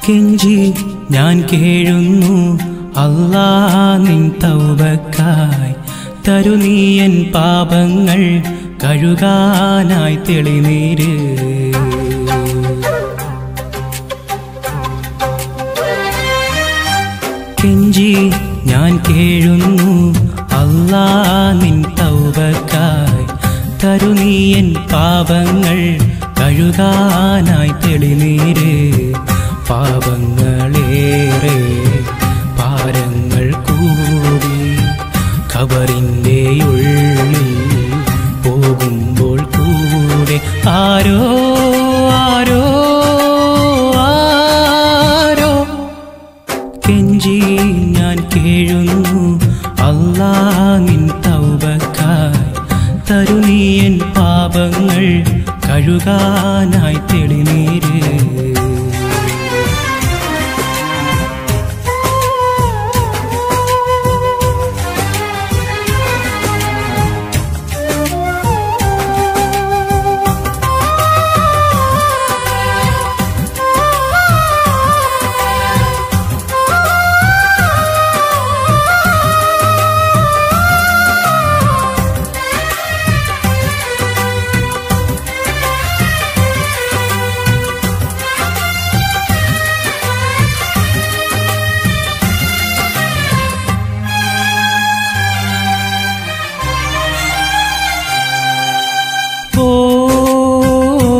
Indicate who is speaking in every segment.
Speaker 1: കെഞ്ചി ഞാൻ കേഴുന്നു അല്ലാ നിൻ തൗബക്കായി തരു നീയൻ പാപങ്ങൾ കഴുകാനായി തെളിനീര് കെഞ്ചി ഞാൻ കേഴുന്നു അല്ലാ നിൻ തൗബക്കായി തരു നീയൻ പാപങ്ങൾ കഴുകാനായി തെളിനീര് പാപങ്ങളേറെ പാരങ്ങൾ കൂടി ഖബറിൻ്റെ ഉള്ളിൽ പോകുമ്പോൾ കൂടെ ആരോ ആരോ ആരോ കെഞ്ചി ഞാൻ കേഴുന്നു അല്ലാ നിൻ തൗബക്കായി തരു നീയൻ പാപങ്ങൾ കഴുകാനായി തെളിനീര് ഓ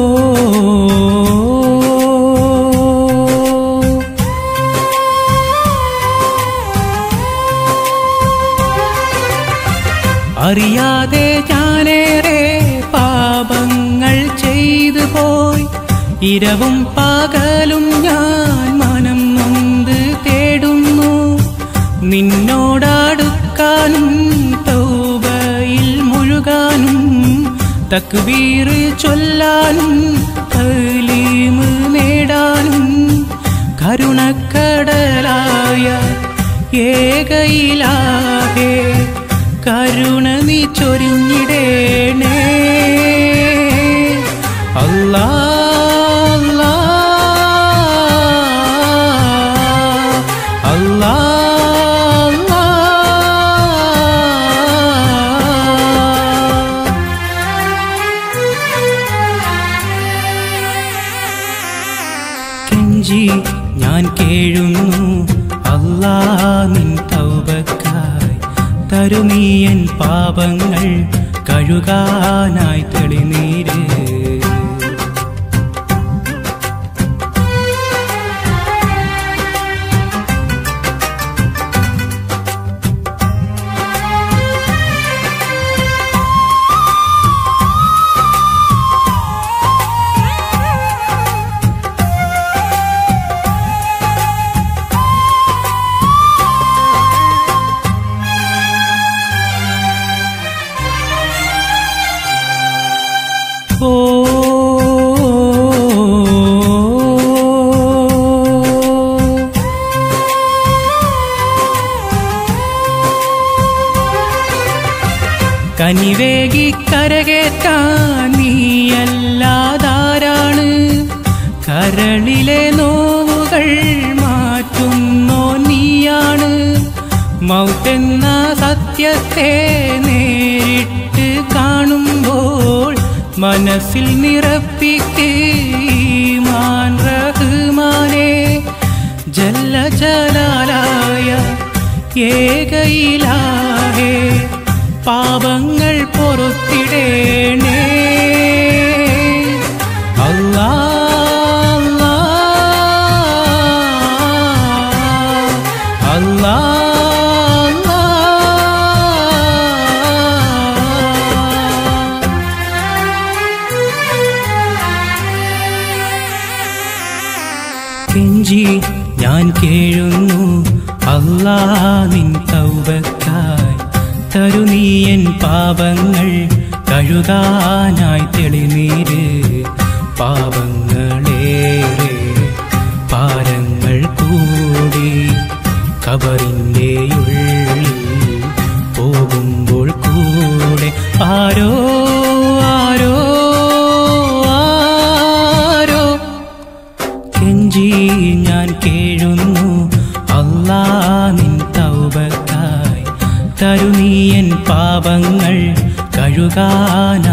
Speaker 1: അറിയാതെ ഞാനേറെ പാപങ്ങൾ ചെയ്തു പോയി ഇരവും പകലും ഞാൻ മനം നൊന്ത് തേടുന്നു നിന്നോടടുക്കാനും തൗബയിൽ മുഴുകാനും തക്ബീർ ചൊല്ലാനും കലീമ് നേടാനും കരുണക്കടലായ ഏകയിലാകെ കരുണ നീ ചൊരിഞ്ഞിടേണേ അല്ലാ അല്ലാ അല്ലാ അല്ലാ കെഞ്ചി ഞാൻ കേഴുന്നു അല്ലാ നിൻ തൗബക്കായി തരു നീയൻ പാപങ്ങൾ കഴുകാനായി തെളിനീര് ഓ കനിവേകി കരകേറ്റാൻ നീയല്ലാതാരാണ് കരളിലെ നോവുകൾ മാറ്റുന്നോ നീയാണ് മൗത്തെന്ന സത്യത്തെ നേരിട്ട് കാണുമ്പോൾ മനസ്സിൽ നിറപ്പിക്കാൻ റഹ്മാനെ ജല്ല ജലാലായ ഏകയിലാകെ പാപങ്ങൾ പൊറുത്തിടേണേ അല്ലാ അല്ലാ അല്ലാ അല്ലാ കെഞ്ചി ഞാൻ കേഴുന്നു അല്ലാ നിൻ തൗബക്കായി തരു നീയൻ പാപങ്ങൾ കഴുകാനായി തെളിനീര് പാപങ്ങളേറെ പാരങ്ങൾ കൂടി കബറിൻ്റെ ഉള്ളിൽ പോകുമ്പോൾ കൂടെ ആരോ ആരോ ആരോ കെഞ്ചി ഞാൻ പാപങ്ങൾ കഴുകാനായി